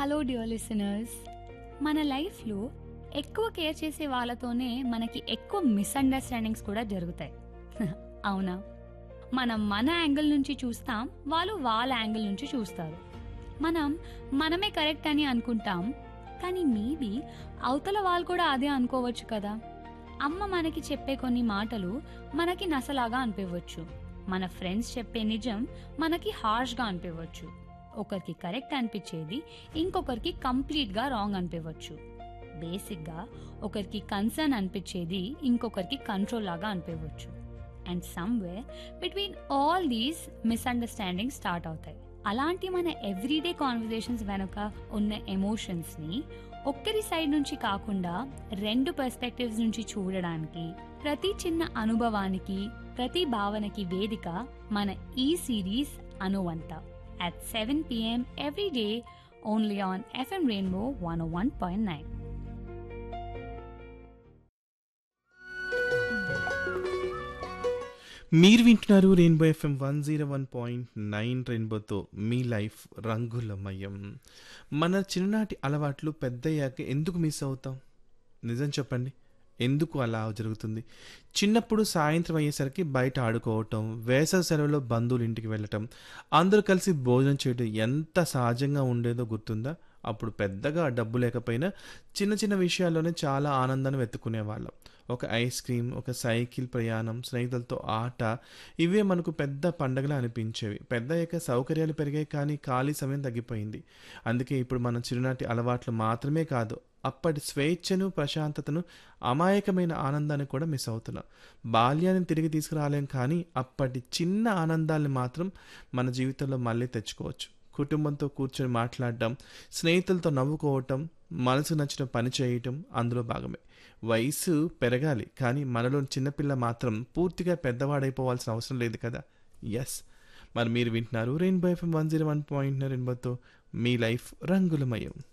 Hello dear listeners మన లైఫ్లో ఎక్కువ కేర్ చేసే వాళ్ళతోనే మనకి ఎక్కువ మిస్అండర్స్టాండింగ్స్ కూడా జరుగుతాయి అవునా మనం మన యాంగిల్ నుంచి చూస్తాం వాళ్ళు వాళ్ళ యాంగిల్ నుంచి చూస్తారు మనం మనమే కరెక్ట్ అని అనుకుంటాం కానీ మేబీ అవతల వాళ్ళు కూడా అదే అనుకోవచ్చు కదా అమ్మ మనకి చెప్పే కొన్ని మాటలు మనకి నసలాగా అనిపించవచ్చు మన ఫ్రెండ్స్ చెప్పే నిజం మనకి హార్ష్గా అనిపించవచ్చు ఒకరికి కరెక్ట్ అనిపించేది ఇంకొకరికి కంప్లీట్గా రాంగ్ అనిపించవచ్చు బేసిక్గా ఒకరికి కన్సర్న్ అనిపించేది ఇంకొకరికి కంట్రోల్ లాగా అనిపించవచ్చు and somewhere between all these misunderstanding start అవుతాయి అలాంటి మన ఎవ్రీడే కాన్వర్జేషన్స్ వెనుక ఉన్న ఎమోషన్స్ని ఒక్కరి సైడ్ నుంచి కాకుండా రెండు పర్స్పెక్టివ్స్ నుంచి చూడడానికి ప్రతి చిన్న అనుభవానికి ప్రతి భావనకి వేదిక మన ఈ సిరీస్ అనువంత at 7 p.m. every day only on FM Rainbow 101.9. మీరు వింటున్నారు rainbow FM one zero one point nine రెయిన్బోతో మీ లైఫ్ రంగులమయం మన చిన్ననాటి అలవాట్లు పెద్దయ్యాక ఎందుకు మిస్ అవుతాం నిజం చెప్పండి ఎందుకు అలా జరుగుతుంది చిన్నప్పుడు సాయంత్రం అయ్యేసరికి బయట ఆడుకోవటం వేసవి సెలవులో బంధువుల ఇంటికి వెళ్ళటం అందరూ కలిసి భోజనం చేయడం ఎంత సహజంగా ఉండేదో గుర్తుందా అప్పుడు పెద్దగా డబ్బు లేకపోయినా చిన్న చిన్న విషయాల్లోనే చాలా ఆనందాన్ని వెతుక్కునేవాళ్ళం ఒక ఐస్ క్రీమ్ ఒక సైకిల్ ప్రయాణం స్నేహితులతో ఆట ఇవే మనకు పెద్ద పండగలా అనిపించేవి పెద్ద అయ్యాక సౌకర్యాలు పెరిగాయి కానీ ఖాళీ సమయం తగ్గిపోయింది అందుకే ఇప్పుడు మన చిరునాటి అలవాట్లు మాత్రమే కాదు అప్పటి స్వేచ్ఛను ప్రశాంతతను అమాయకమైన ఆనందాన్ని కూడా మిస్ అవుతున్నాం బాల్యాన్ని తిరిగి తీసుకురాలేం కానీ అప్పటి చిన్న ఆనందాల్ని మాత్రం మన జీవితంలో మళ్ళీ తెచ్చుకోవచ్చు కుటుంబంతో కూర్చొని మాట్లాడటం స్నేహితులతో నవ్వుకోవటం మనసు నచ్చిన పని చేయటం అందులో భాగమే వయసు పెరగాలి కానీ మనలో చిన్నపిల్ల మాత్రం పూర్తిగా పెద్దవాడైపోవాల్సిన అవసరం లేదు కదా ఎస్ మరి మీరు వింటున్నారు rainbow FM one zero one point రెయిన్బోతో మీ లైఫ్ రంగులమయం